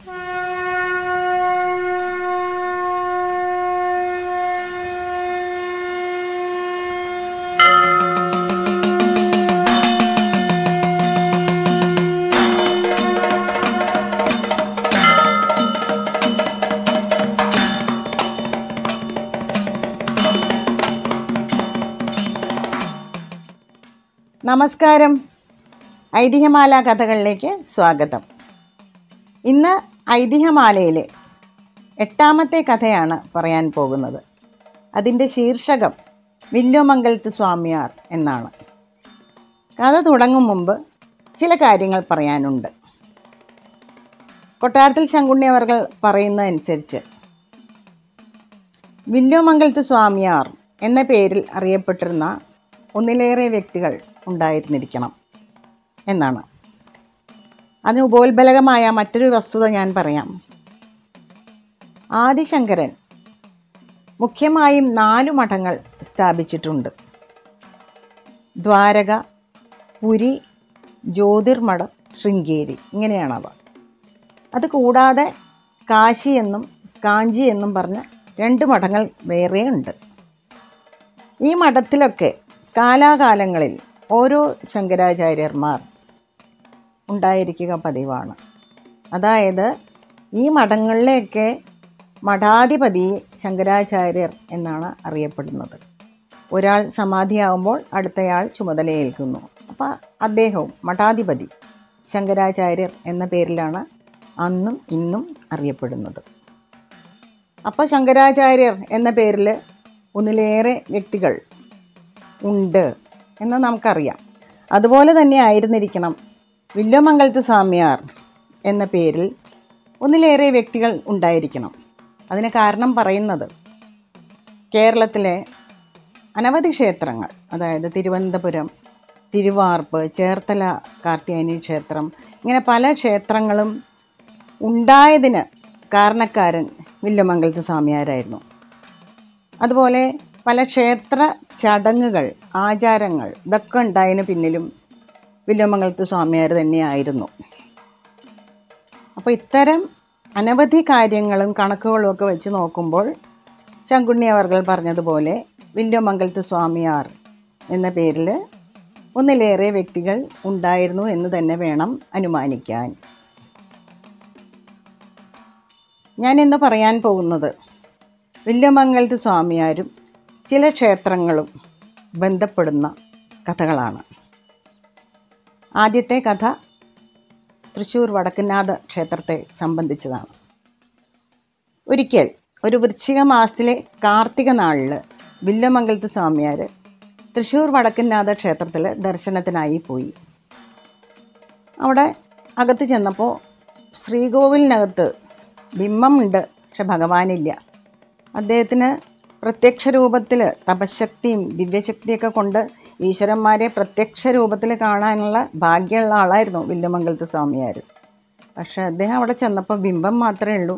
നമസ്കാരം ഐതിഹ്യമാല കഥകളിലേക്ക് സ്വാഗതം ഇന്ന് ഐതിഹ്യമാലയിലെ എട്ടാമത്തെ കഥയാണ് പറയാൻ പോകുന്നത് അതിൻ്റെ ശീർഷകം വില്ലുമംഗലത്ത് സ്വാമിയാർ എന്നാണ് കഥ തുടങ്ങും മുമ്പ് ചില കാര്യങ്ങൾ പറയാനുണ്ട് കൊട്ടാരത്തിൽ ശങ്കുണ്ണി അവർ പറയുന്നതനുസരിച്ച് വില്ലുമംഗലത്ത് സ്വാമിയാർ എന്ന പേരിൽ അറിയപ്പെട്ടിരുന്ന ഒന്നിലേറെ വ്യക്തികൾ ഉണ്ടായിരുന്നിരിക്കണം എന്നാണ് അതിന് ഉപോത്ബലകമായ മറ്റൊരു വസ്തുത ഞാൻ പറയാം ആദിശങ്കരൻ മുഖ്യമായും നാലു മഠങ്ങൾ സ്ഥാപിച്ചിട്ടുണ്ട് ദ്വാരക പുരി ജ്യോതിർമഠം ശൃംഗേരി ഇങ്ങനെയാണവ അത് കൂടാതെ കാശി എന്നും കാഞ്ചി എന്നും പറഞ്ഞ രണ്ട് മഠങ്ങൾ വേറെയുണ്ട് ഈ മഠത്തിലൊക്കെ കാലാകാലങ്ങളിൽ ഓരോ ശങ്കരാചാര്യന്മാർ ഉണ്ടായിരിക്കുക പതിവാണ് അതായത് ഈ മഠങ്ങളിലെയൊക്കെ മഠാധിപതി ശങ്കരാചാര്യർ എന്നാണ് അറിയപ്പെടുന്നത് ഒരാൾ സമാധിയാകുമ്പോൾ അടുത്തയാൾ ചുമതലയേൽക്കുന്നു അപ്പോൾ അദ്ദേഹവും മഠാധിപതി ശങ്കരാചാര്യർ എന്ന പേരിലാണ് അന്നും ഇന്നും അറിയപ്പെടുന്നത് അപ്പോൾ ശങ്കരാചാര്യർ എന്ന പേരിൽ ഒന്നിലേറെ വ്യക്തികൾ ഉണ്ട് എന്ന് നമുക്കറിയാം അതുപോലെ തന്നെ ആയിരുന്നിരിക്കണം വില്ലുമംഗലത്ത് സ്വാമിയാർ എന്ന പേരിൽ ഒന്നിലേറെ വ്യക്തികൾ ഉണ്ടായിരിക്കണം അതിന് കാരണം പറയുന്നത് കേരളത്തിലെ അനവധി ക്ഷേത്രങ്ങൾ അതായത് തിരുവനന്തപുരം തിരുവാർപ്പ് ചേർത്തല കാർത്തിയായനി ക്ഷേത്രം ഇങ്ങനെ പല ക്ഷേത്രങ്ങളും ഉണ്ടായതിന് കാരണക്കാരൻ വില്ലുമംഗലത്ത് സ്വാമിയാരായിരുന്നു അതുപോലെ പല ക്ഷേത്ര ചടങ്ങുകൾ ആചാരങ്ങൾ ഇതൊക്കെ ഉണ്ടായതിന് പിന്നിലും വില്ലുമംഗലത്ത് സ്വാമിയാർ തന്നെയായിരുന്നു അപ്പോൾ ഇത്തരം അനവധി കാര്യങ്ങളും കണക്കുകളും ഒക്കെ വെച്ച് നോക്കുമ്പോൾ ശങ്കുണ്ണി അവർകൾ പറഞ്ഞതുപോലെ വില്ലുമംഗലത്ത് സ്വാമിയാർ എന്ന പേരിൽ ഒന്നിലേറെ വ്യക്തികൾ ഉണ്ടായിരുന്നു എന്ന് തന്നെ വേണം അനുമാനിക്കാൻ ഞാൻ ഇന്ന് പറയാൻ പോകുന്നത് വില്ലുമംഗലത്ത് സ്വാമിയാരും ചില ക്ഷേത്രങ്ങളും ബന്ധപ്പെടുന്ന കഥകളാണ് ആദ്യത്തെ കഥ തൃശ്ശൂർ വടക്കുന്നാഥ ക്ഷേത്രത്തെ സംബന്ധിച്ചതാണ് ഒരിക്കൽ ഒരു വൃശ്ചിക മാസത്തിലെ കാർത്തിക നാളിൽ വില്ലുമംഗലത്ത് സ്വാമിയാർ തൃശ്ശൂർ വടക്കുന്നാഥ ക്ഷേത്രത്തിൽ ദർശനത്തിനായി പോയി അവിടെ അകത്ത് ചെന്നപ്പോൾ ശ്രീകോവിലിനകത്ത് ബിംബമുണ്ട് പക്ഷെ ഭഗവാനില്ല അദ്ദേഹത്തിന് പ്രത്യക്ഷ രൂപത്തിൽ തപശക്തിയും ദിവ്യശക്തിയൊക്കെ കൊണ്ട് ഈശ്വരന്മാരെ പ്രത്യക്ഷ രൂപത്തിൽ കാണാനുള്ള ഭാഗ്യമുള്ള ആളായിരുന്നു വില്ലുമംഗലത്ത് സ്വാമിയാർ പക്ഷെ അദ്ദേഹം അവിടെ ചെന്നപ്പോൾ ബിംബം മാത്രമേ ഉള്ളൂ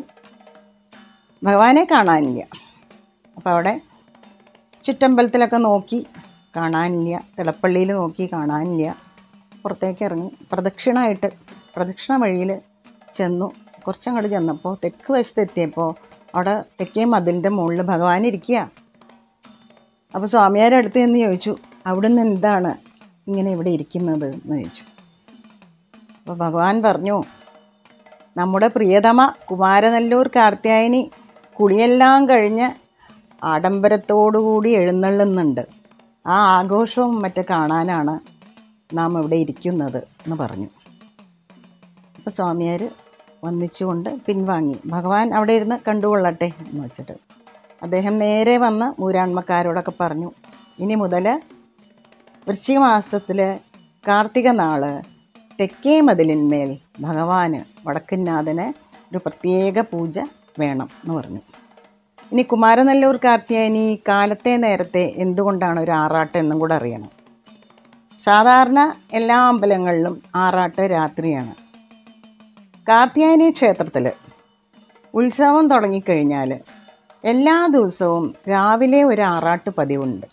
ഭഗവാനെ കാണാനില്ല അപ്പോൾ അവിടെ ചുറ്റമ്പലത്തിലൊക്കെ നോക്കി കാണാനില്ല തിളപ്പള്ളിയിൽ നോക്കി കാണാനില്ല പുറത്തേക്ക് ഇറങ്ങി പ്രദക്ഷിണമായിട്ട് പ്രദക്ഷിണ വഴിയിൽ ചെന്നു കുറച്ചങ്ങോട്ട് ചെന്നപ്പോൾ തെക്ക് വശത്ത് എത്തിയപ്പോൾ അവിടെ തെക്കേ മതിലിൻ്റെ മുകളിൽ ഭഗവാൻ ഇരിക്കുക അപ്പോൾ സ്വാമിയാരുടെ അടുത്ത് എന്ന് ചോദിച്ചു അവിടുന്ന് എന്താണ് ഇങ്ങനെ ഇവിടെ ഇരിക്കുന്നത് എന്ന് ചോദിച്ചു അപ്പോൾ ഭഗവാൻ പറഞ്ഞു നമ്മുടെ പ്രിയതമ കുമാരനല്ലൂർ കാർത്യായനി കുളിയെല്ലാം കഴിഞ്ഞ് ആഡംബരത്തോടുകൂടി എഴുന്നള്ളുന്നുണ്ട് ആ ആഘോഷവും മറ്റു കാണാനാണ് നാം ഇവിടെ ഇരിക്കുന്നത് എന്ന് പറഞ്ഞു അപ്പോൾ സ്വാമിയാർ വന്നിച്ചുകൊണ്ട് പിൻവാങ്ങി ഭഗവാൻ അവിടെ ഇരുന്ന് കണ്ടുകൊള്ളട്ടെ എന്ന് വെച്ചിട്ട് അദ്ദേഹം നേരെ വന്ന് മൂരാൺമക്കാരോടൊക്കെ പറഞ്ഞു ഇനി മുതൽ വൃശ്ചിക മാസത്തിൽ കാർത്തിക നാള് തെക്കേ മതിലിന്മേൽ ഭഗവാന് വടക്കുന്നാഥന് ഒരു പ്രത്യേക പൂജ വേണം എന്ന് പറഞ്ഞു ഇനി കുമാരനല്ലൂർ കാർത്തിയായനി കാലത്തെ നേരത്തെ എന്തുകൊണ്ടാണ് ഒരു ആറാട്ട് എന്നും കൂടെ അറിയണം സാധാരണ എല്ലാ അമ്പലങ്ങളിലും ആറാട്ട് രാത്രിയാണ് കാർത്തിയായനി ക്ഷേത്രത്തിൽ ഉത്സവം തുടങ്ങിക്കഴിഞ്ഞാൽ എല്ലാ ദിവസവും രാവിലെ ഒരു ആറാട്ട് പതിവുണ്ട്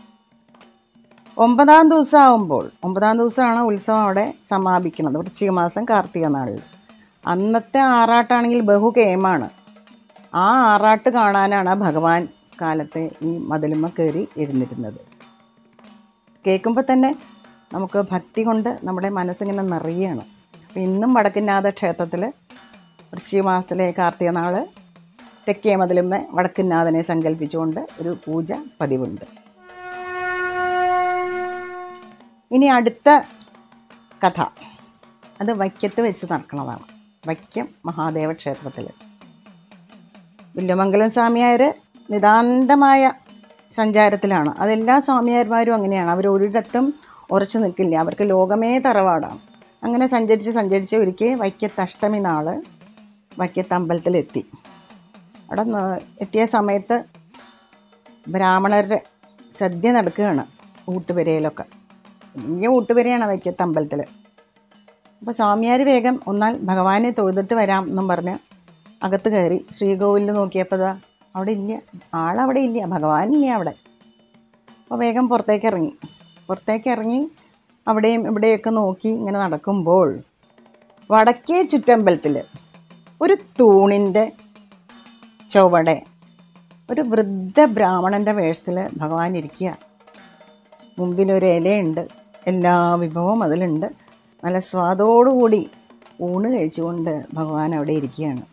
ഒമ്പതാം ദിവസം ആകുമ്പോൾ ഒമ്പതാം ദിവസമാണ് ഉത്സവം അവിടെ സമാപിക്കുന്നത് വൃശ്ചിക മാസം കാർത്തിക നാളിൽ അന്നത്തെ ആറാട്ടാണെങ്കിൽ ബഹുകേമാണ് ആ ആറാട്ട് കാണാനാണ് ഭഗവാൻ കാലത്തെ ഈ മതിലുമ്മ കയറി ഇരുന്നിരുന്നത് കേൾക്കുമ്പോൾ തന്നെ നമുക്ക് ഭക്തി കൊണ്ട് നമ്മുടെ മനസ്സിങ്ങനെ നിറയുകയാണ് അപ്പം ഇന്നും വടക്കുന്നാഥ ക്ഷേത്രത്തിൽ വൃശ്ചിക മാസത്തിലെ കാർത്തിക നാൾ തെക്കേ മതിലുമ്മ വടക്കുന്നാഥനെ സങ്കല്പിച്ചുകൊണ്ട് ഒരു പൂജ പതിവുണ്ട് ഇനി അടുത്ത കഥ അത് വൈക്കത്ത് വെച്ച് നടക്കുന്നതാണ് വൈക്കം മഹാദേവ ക്ഷേത്രത്തിൽ വില്ലുമംഗലം സ്വാമിയാർ നിതാന്തമായ സഞ്ചാരത്തിലാണ് അതെല്ലാ സ്വാമിയാർമാരും അങ്ങനെയാണ് അവർ ഒരിടത്തും ഉറച്ചു നിൽക്കില്ല അവർക്ക് ലോകമേ തറവാടാണ് അങ്ങനെ സഞ്ചരിച്ച് സഞ്ചരിച്ച് ഒരിക്കൽ വൈക്കത്ത് അഷ്ടമി നാൾ വൈക്കത്ത് അമ്പലത്തിലെത്തി അവിടെ ന- എത്തിയ സമയത്ത് ബ്രാഹ്മണരുടെ സദ്യ നടക്കുകയാണ് ഊട്ടുപുരയിലൊക്കെ വലിയ ഊട്ടുപുരയാണ് വൈക്കത്ത് അമ്പലത്തിൽ അപ്പോൾ സ്വാമിയാർ വേഗം ഒന്നാൽ ഭഗവാനെ തൊഴുതിട്ട് വരാം എന്നും പറഞ്ഞ് അകത്ത് കയറി ശ്രീകോവിലിൽ നോക്കിയപ്പോൾ ദാ അവിടെ ഇല്ല ആളവിടെ ഇല്ല ഭഗവാൻ ഇല്ല അവിടെ അപ്പോൾ വേഗം പുറത്തേക്ക് ഇറങ്ങി പുറത്തേക്ക് ഇറങ്ങി അവിടെയും ഇവിടെയൊക്കെ നോക്കി ഇങ്ങനെ നടക്കുമ്പോൾ വടക്കേ ചുറ്റമ്പലത്തിൽ ഒരു തൂണിൻ്റെ ചുവടെ ഒരു വൃദ്ധ ബ്രാഹ്മണൻ്റെ വേഷത്തിൽ ഭഗവാൻ ഇരിക്കുക മുമ്പിലൊരു ഇലയുണ്ട് എല്ലാ വിഭവവും അതിലുണ്ട് നല്ല സ്വാദോടുകൂടി ഊണ് കഴിച്ചുകൊണ്ട് ഭഗവാൻ അവിടെ ഇരിക്കുകയാണ്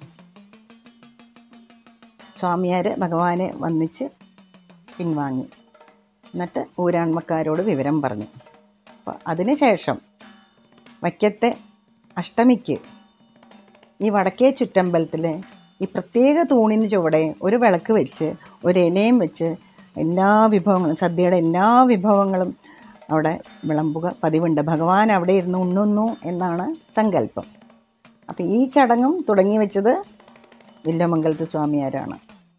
സ്വാമിയാർ ഭഗവാനെ വന്നിച്ച് പിൻവാങ്ങി എന്നിട്ട് ഊരാൺമക്കാരോട് വിവരം പറഞ്ഞു അപ്പോൾ അതിനുശേഷം വയ്ക്കത്തെ അഷ്ടമിക്ക് ഈ വടക്കേ ചുറ്റമ്പലത്തിലെ ഈ പ്രത്യേക തൂണിന് ചുവടെ ഒരു വിളക്ക് വെച്ച് ഒരു ഇലയും വെച്ച് എല്ലാ വിഭവങ്ങളും സദ്യയുടെ എല്ലാ വിഭവങ്ങളും അവിടെ വിളമ്പുക പതിവുണ്ട് ഭഗവാൻ അവിടെ ഇരുന്ന് ഉണ്ണുന്നു എന്നാണ് സങ്കല്പം അപ്പോൾ ഈ ചടങ്ങും തുടങ്ങി വെച്ചത് വില്ലമംഗലത്ത് സ്വാമിയാരാണ്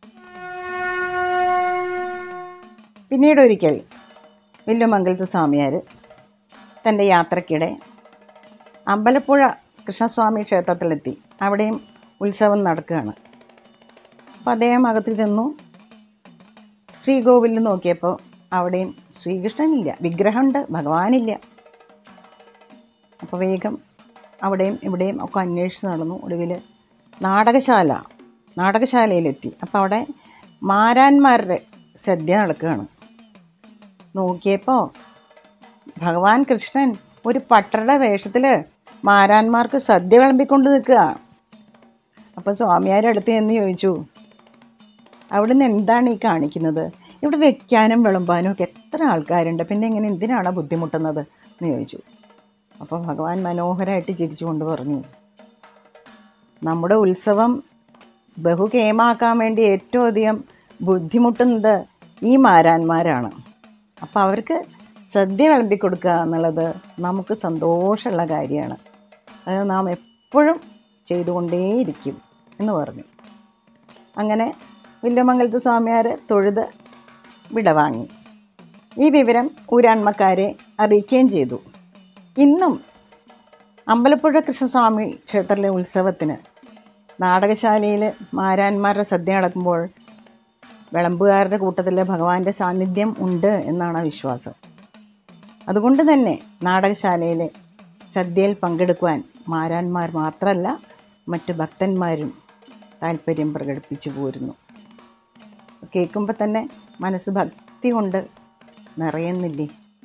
പിന്നീട് ഒരിക്കൽ വില്ലുമംഗലത്ത് സ്വാമിയാർ തൻ്റെ യാത്രക്കിടെ അമ്പലപ്പുഴ കൃഷ്ണസ്വാമി ക്ഷേത്രത്തിലെത്തി അവിടെയും ഉത്സവം നടക്കുകയാണ് അപ്പോൾ അദ്ദേഹം അകത്തിൽ ചെന്നു ശ്രീകോവിലിൽ നോക്കിയപ്പോൾ അവിടെയും ശ്രീകൃഷ്ണനില്ല വിഗ്രഹമുണ്ട് ഭഗവാനില്ല അപ്പോൾ വേഗം അവിടെയും ഇവിടെയും ഒക്കെ അന്വേഷിച്ച് നടന്നു ഒടുവിൽ നാടകശാല നാടകശാലയിലെത്തി അപ്പോൾ അവിടെ മാരാന്മാരുടെ സദ്യ നടക്കുകയാണ് നോക്കിയപ്പോൾ ഭഗവാൻ കൃഷ്ണൻ ഒരു പട്ടരുടെ വേഷത്തിൽ മാരാന്മാർക്ക് സദ്യ വിളമ്പിക്കൊണ്ട് നിൽക്കുക അപ്പോൾ സ്വാമിയാരുടെ അടുത്ത് എന്ന് ചോദിച്ചു അവിടുന്ന് എന്താണ് ഈ കാണിക്കുന്നത് ഇവിടെ വെക്കാനും വിളമ്പാനും ഒക്കെ എത്ര ആൾക്കാരുണ്ട് പിന്നെ ഇങ്ങനെ എന്തിനാണ് ബുദ്ധിമുട്ടുന്നത് എന്ന് ചോദിച്ചു അപ്പോൾ ഭഗവാൻ മനോഹരമായിട്ട് ചിരിച്ചുകൊണ്ട് പറഞ്ഞു നമ്മുടെ ഉത്സവം ബഹുകേമാക്കാൻ വേണ്ടി ഏറ്റവും അധികം ബുദ്ധിമുട്ടുന്നത് ഈ മാരാന്മാരാണ് അപ്പോൾ അവർക്ക് സദ്യ വിളമ്പി കൊടുക്കുക എന്നുള്ളത് നമുക്ക് സന്തോഷമുള്ള കാര്യമാണ് അത് നാം എപ്പോഴും ചെയ്തുകൊണ്ടേയിരിക്കും എന്ന് പറഞ്ഞു അങ്ങനെ വില്ലുമംഗലത്ത് സ്വാമിയാർ തൊഴുത് വിടവാങ്ങി ഈ വിവരം ഊരാൺമക്കാരെ അറിയിക്കുകയും ചെയ്തു ഇന്നും അമ്പലപ്പുഴ കൃഷ്ണസ്വാമി ക്ഷേത്രത്തിലെ ഉത്സവത്തിന് നാടകശാലയിൽ മാരാന്മാരുടെ സദ്യ നടക്കുമ്പോൾ വിളമ്പുകാരുടെ കൂട്ടത്തിൽ ഭഗവാന്റെ സാന്നിധ്യം ഉണ്ട് എന്നാണ് വിശ്വാസം അതുകൊണ്ട് തന്നെ നാടകശാലയിലെ സദ്യയിൽ പങ്കെടുക്കുവാൻ മാരാന്മാർ മാത്രമല്ല മറ്റ് ഭക്തന്മാരും താല്പര്യം പ്രകടിപ്പിച്ചു പോരുന്നു കേൾക്കുമ്പോൾ തന്നെ മനസ്സ് ഭക്തി കൊണ്ട് നിറയുന്നില്ലേ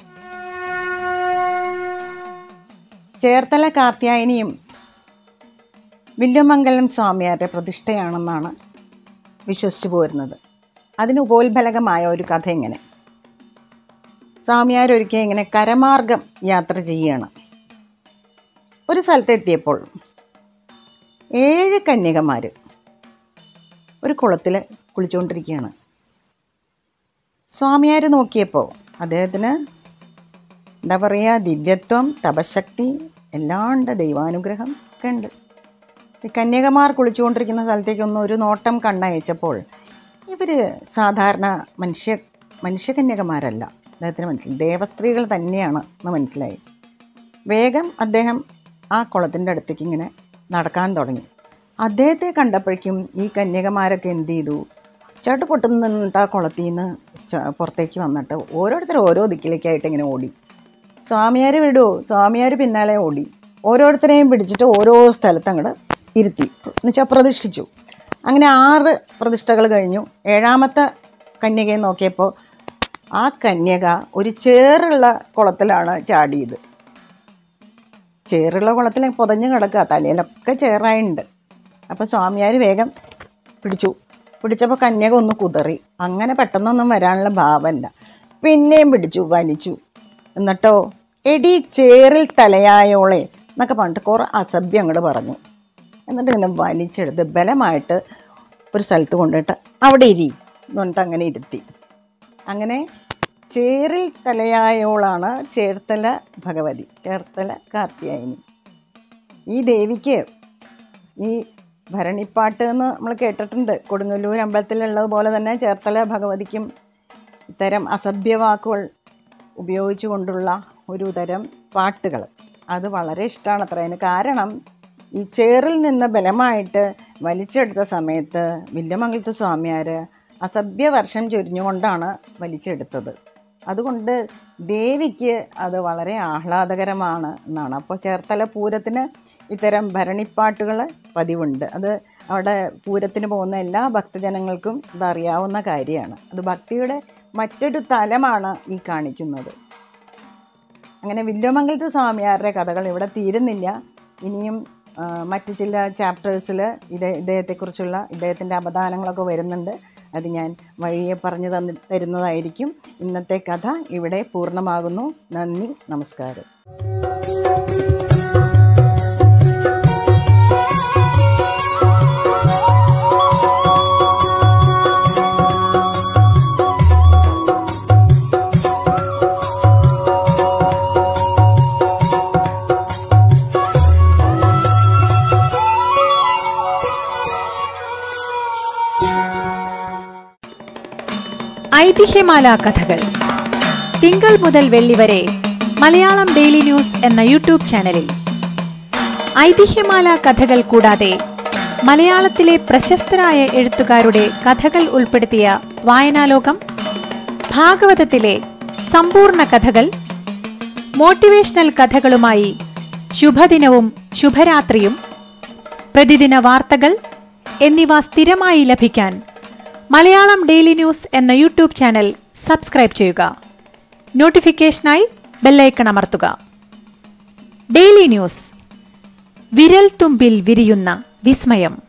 ചേർത്തല കാർത്യായനിയും വില്ലുമംഗലം സ്വാമിയാരുടെ പ്രതിഷ്ഠയാണെന്നാണ് വിശ്വസിച്ചു പോരുന്നത് അതിന് ഉപോത്ഫലകമായ ഒരു കഥ ഇങ്ങനെ സ്വാമിയാരൊരിക്കൽ ഇങ്ങനെ കരമാർഗം യാത്ര ചെയ്യുകയാണ് ഒരു സ്ഥലത്തെത്തിയപ്പോൾ ഏഴ് കന്യകമാർ ഒരു കുളത്തിൽ കുളിച്ചുകൊണ്ടിരിക്കുകയാണ് സ്വാമിയാർ നോക്കിയപ്പോൾ അദ്ദേഹത്തിന് എന്താ പറയുക ദിവ്യത്വം തപശക്തി എല്ലാം ഉണ്ട് ദൈവാനുഗ്രഹം ഒക്കെ ഉണ്ട് ഈ കന്യകമാർ കുളിച്ചുകൊണ്ടിരിക്കുന്ന സ്ഥലത്തേക്കൊന്ന് ഒരു നോട്ടം കണ്ണയച്ചപ്പോൾ ഇവർ സാധാരണ മനുഷ്യ മനുഷ്യകന്യകമാരല്ല അദ്ദേഹത്തിന് മനസ്സിലായി ദേവസ്ത്രീകൾ തന്നെയാണ് എന്ന് മനസ്സിലായി വേഗം അദ്ദേഹം ആ കുളത്തിൻ്റെ അടുത്തേക്ക് ഇങ്ങനെ നടക്കാൻ തുടങ്ങി അദ്ദേഹത്തെ കണ്ടപ്പോഴേക്കും ഈ കന്യകമാരൊക്കെ എന്ത് ചെയ്തു ചേട്ട് പൊട്ടുന്ന നിന്നിട്ട് ആ കുളത്തിൽ നിന്ന് ച- പുറത്തേക്ക് വന്നിട്ട് ഓരോരുത്തർ ഓരോ ദിക്കിലേക്കായിട്ട് ഇങ്ങനെ ഓടി സ്വാമിയാർ വിടൂ സ്വാമിയാർ പിന്നാലെ ഓടി ഓരോരുത്തരെയും പിടിച്ചിട്ട് ഓരോ സ്ഥലത്ത് അങ്ങോട്ട് ഇരുത്തി എന്നുവെച്ചാൽ പ്രതിഷ്ഠിച്ചു അങ്ങനെ ആറ് പ്രതിഷ്ഠകൾ കഴിഞ്ഞു ഏഴാമത്തെ കന്യകയെ നോക്കിയപ്പോൾ ആ കന്യക ഒരു ചേറുള്ള കുളത്തിലാണ് ചാടിയത് ചേറുള്ള കുളത്തിൽ പുതഞ്ഞു കിടക്കുക തലയിലൊക്കെ ചേറായുണ്ട് അപ്പോൾ സ്വാമിയാർ വേഗം പിടിച്ചു പിടിച്ചപ്പോൾ കന്യക ഒന്ന് കുതറി അങ്ങനെ പെട്ടെന്നൊന്നും വരാനുള്ള ഭാവമല്ല പിന്നെയും പിടിച്ചു വലിച്ചു എന്നിട്ടോ എടി ചേറിൽ തലയായോളെ എന്നൊക്കെ പറഞ്ഞിട്ട് കുറേ അസഭ്യം അങ്ങോട്ട് പറഞ്ഞു എന്നിട്ട് പിന്നെ വലിച്ചെടുത്ത് ബലമായിട്ട് ഒരു സ്ഥലത്ത് കൊണ്ടിട്ട് അവിടെ ഇരി എന്ന് പറഞ്ഞിട്ട് അങ്ങനെ ഇരുത്തി അങ്ങനെ ചേറിൽ തലയായോളാണ് ചേർത്തല ഭഗവതി ചേർത്തല കാർത്തിയായനി ഈ ദേവിക്ക് ഈ ഭരണിപ്പാട്ട് എന്ന് നമ്മൾ കേട്ടിട്ടുണ്ട് കൊടുങ്ങല്ലൂർ അമ്പലത്തിലുള്ളത് പോലെ തന്നെ ചേർത്തല ഭഗവതിക്കും ഇത്തരം അസഭ്യവാക്കുകൾ ഉപയോഗിച്ചുകൊണ്ടുള്ള ഒരു തരം പാട്ടുകൾ അത് വളരെ ഇഷ്ടമാണ് അത്ര അതിന് കാരണം ഈ ചേറിൽ നിന്ന് ബലമായിട്ട് വലിച്ചെടുത്ത സമയത്ത് വില്യമംഗലത്ത് സ്വാമിയാർ അസഭ്യവർഷം ചൊരിഞ്ഞുകൊണ്ടാണ് വലിച്ചെടുത്തത് അതുകൊണ്ട് ദേവിക്ക് അത് വളരെ ആഹ്ലാദകരമാണ് എന്നാണ് അപ്പോൾ ചേർത്തല പൂരത്തിന് ഇത്തരം ഭരണിപ്പാട്ടുകൾ പതിവുണ്ട് അത് അവിടെ പൂരത്തിന് പോകുന്ന എല്ലാ ഭക്തജനങ്ങൾക്കും ഇതറിയാവുന്ന കാര്യമാണ് അത് ഭക്തിയുടെ മറ്റൊരു തലമാണ് ഈ കാണിക്കുന്നത് അങ്ങനെ വില്ലുമംഗലത്ത് സ്വാമിയാരുടെ കഥകൾ ഇവിടെ തീരുന്നില്ല ഇനിയും ആ, മറ്റു ചില ചാപ്റ്റേഴ്സിൽ ഇത് ഇദ്ദേഹത്തെക്കുറിച്ചുള്ള ഇദ്ദേഹത്തിൻ്റെ അവദാനങ്ങളൊക്കെ വരുന്നുണ്ട് അത് ഞാൻ വഴിയെ പറഞ്ഞു തന്നി തരുന്നതായിരിക്കും ഇന്നത്തെ കഥ ഇവിടെ പൂർണ്ണമാകുന്നു നന്ദി നമസ്കാരം ഐതിഹ്യമാല കഥകൾ തിങ്കൾ മുതൽ വെള്ളി വരെ മലയാളം ഡെയിലി ന്യൂസ് എന്ന യൂട്യൂബ് ചാനലിൽ ഐതിഹ്യമാല കഥകൾ കൂടാതെ മലയാളത്തിലെ പ്രശസ്തരായ എഴുത്തുകാരുടെ കഥകൾ ഉൾപ്പെടുത്തിയ വായനാലോകം ഭാഗവതത്തിലെ സമ്പൂർണ്ണ കഥകൾ മോട്ടിവേഷണൽ കഥകളുമായി ശുഭദിനവും ശുഭരാത്രിയും പ്രതിദിന വാർത്തകൾ എന്നിവ സ്ഥിരമായി ലഭിക്കാൻ മലയാളം ഡെയിലി ന്യൂസ് എന്ന യൂട്യൂബ് ചാനൽ സബ്സ്ക്രൈബ് ചെയ്യുക നോട്ടിഫിക്കേഷനായി ബെല്ലൈക്കൺ അമർത്തുക ഡെയിലി ന്യൂസ് വിരൽ തുമ്പിൽ വിരിയുന്ന വിസ്മയം